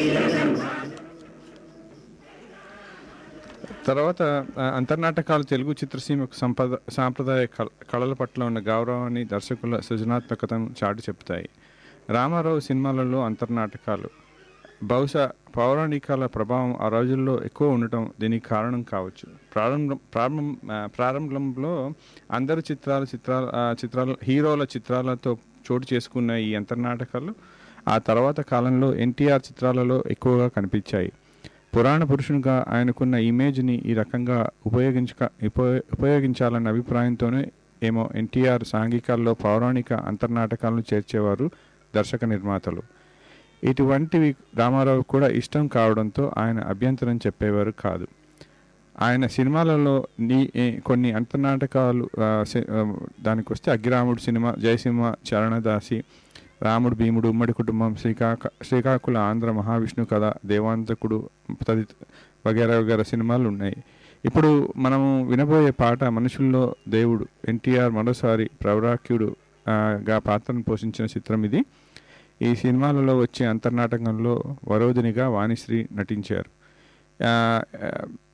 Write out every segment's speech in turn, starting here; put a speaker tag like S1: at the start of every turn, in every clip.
S1: తర్వాత ఆ, అంతర్నాటకాలు తెలుగు చిత్రసీమకు సంపద సాంప్రదాయ కళ కళల పట్ల ఉన్న గౌరవాన్ని దర్శకుల సృజనాత్మకతను చాటి చెప్తాయి రామారావు సినిమాలలో అంతర్నాటకాలు బహుశా పౌరాణికాల ప్రభావం ఆ రోజుల్లో ఎక్కువ ఉండటం దీనికి కారణం కావచ్చు ప్రారంభం ప్రారంభం ఆ, ప్రారంభంలో అందరు చిత్రాల చిత్రాల ఆ, చిత్రాల హీరోల చిత్రాలతో చోటు చేసుకున్న ఈ అంతర్నాటకాలు ఆ తర్వాత కాలంలో ఎన్టీఆర్ చిత్రాలలో ఎక్కువగా కనిపించాయి పురాణ పురుషునిగా ఆయనకున్న ఇమేజ్ని ఈ రకంగా ఉపయోగించక ఉపయో- ఉపయోగించాలన్న అభిప్రాయంతోనే ఏమో ఎన్టీఆర్ సాంఘికాల్లో పౌరాణిక అంతర్నాటకాలను చేర్చేవారు దర్శక నిర్మాతలు ఇటువంటివి రామారావు కూడా ఇష్టం కావడంతో ఆయన అభ్యంతరం చెప్పేవారు కాదు ఆయన సినిమాలలో నీ ఏ- కొన్ని అంతర్నాటకాలు ఆ, సి- ఆ, దానికి వస్తే అగ్గిరాముడు సినిమా జయసింహ చరణదాసి రాముడు భీముడు ఉమ్మడి కుటుంబం శ్రీకాక శ్రీకాకుళ ఆంధ్ర మహావిష్ణు కథ దేవాంతకుడు తది వగేరా వగేరా సినిమాలు ఉన్నాయి ఇప్పుడు మనము వినబోయే పాట మనుషుల్లో దేవుడు ఎన్టీఆర్ మరోసారి ప్రవరాక్యుడు ఆ, గా పాత్రను పోషించిన చిత్రం ఇది ఈ సినిమాలలో వచ్చే అంతర్నాటకంలో వరోధినిగా వాణిశ్రీ నటించారు ఆ, ఆ,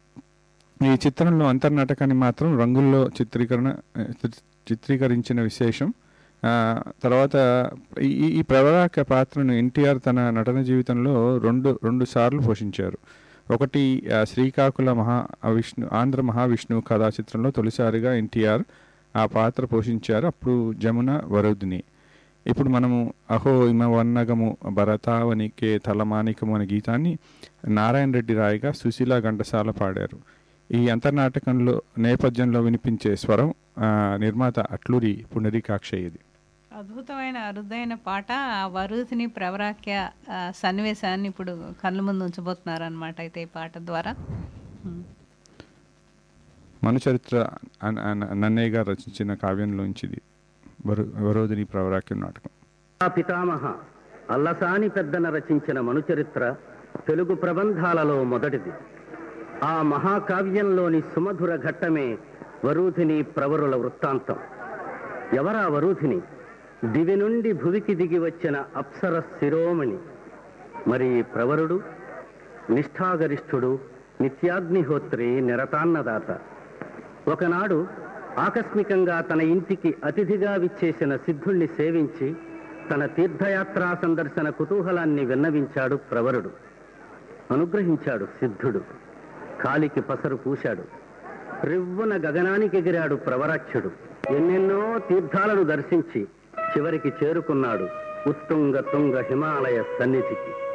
S1: ఈ చిత్రంలో అంతర్నాటకాన్ని మాత్రం రంగుల్లో చిత్రీకరణ ఆ, చిత్ర- చిత్రీకరించిన విశేషం ఆ, తర్వాత ఈ ఈ- ఈ ప్రవరాక పాత్రను ఎన్టీఆర్ తన నటన జీవితంలో రెండు రెండు సార్లు పోషించారు ఒకటి ఆ, శ్రీకాకుళ మహా విష్ణు ఆంధ్ర మహావిష్ణువు కథా చిత్రంలో తొలిసారిగా ఎన్టీఆర్ ఆ పాత్ర పోషించారు అప్పుడు జమున వరుదిని ఇప్పుడు మనము అహో ఇమ వన్నగము భరతావనికే తలమానికము అనే గీతాన్ని నారాయణ రెడ్డి రాయగా సుశీల ఘంటసాల పాడారు ఈ అంతర్నాటకంలో నేపథ్యంలో వినిపించే స్వరం ఆ, నిర్మాత అట్లూరి పునరికాక్ష ఇది
S2: అద్భుతమైన అరుదైన పాట ఆ వరుదిని ప్రవరాఖ్య ఆ, సన్నివేశాన్ని ఇప్పుడు కళ్ళ ముందు ఉంచబోతున్నారు అనమాట అయితే ఈ పాట ద్వారా ఉమ్.
S1: మన చరిత్ర అన్- అన్- నన్నయ్య గారు రచించిన కావ్యంలోంచి ఇది వరు వరోధిని ప్రవరాక్యం నాటకం
S3: ఆ పితామహ అల్లసాని పెద్దన రచించిన మనుచరిత్ర తెలుగు ప్రబంధాలలో మొదటిది ఆ మహాకావ్యంలోని సుమధుర ఘట్టమే వరూధిని ప్రవరుల వృత్తాంతం ఎవరా వరూధిని దివి నుండి భువికి దిగి వచ్చిన అప్సర శిరోమణి మరి ప్రవరుడు నిష్ఠాగరిష్ఠుడు నిత్యాగ్నిహోత్రి నిరతాన్నదాత ఒకనాడు ఆకస్మికంగా తన ఇంటికి అతిథిగా విచ్చేసిన సిద్ధుణ్ణి సేవించి తన తీర్థయాత్రా సందర్శన కుతూహలాన్ని విన్నవించాడు ప్రవరుడు అనుగ్రహించాడు సిద్ధుడు కాలికి పసరు పూశాడు రివ్వున గగనానికి ఎగిరాడు ప్రవరాఖ్యుడు ఎన్నెన్నో తీర్థాలను దర్శించి చివరికి చేరుకున్నాడు ఉత్తుంగ తుంగ హిమాలయ సన్నిధికి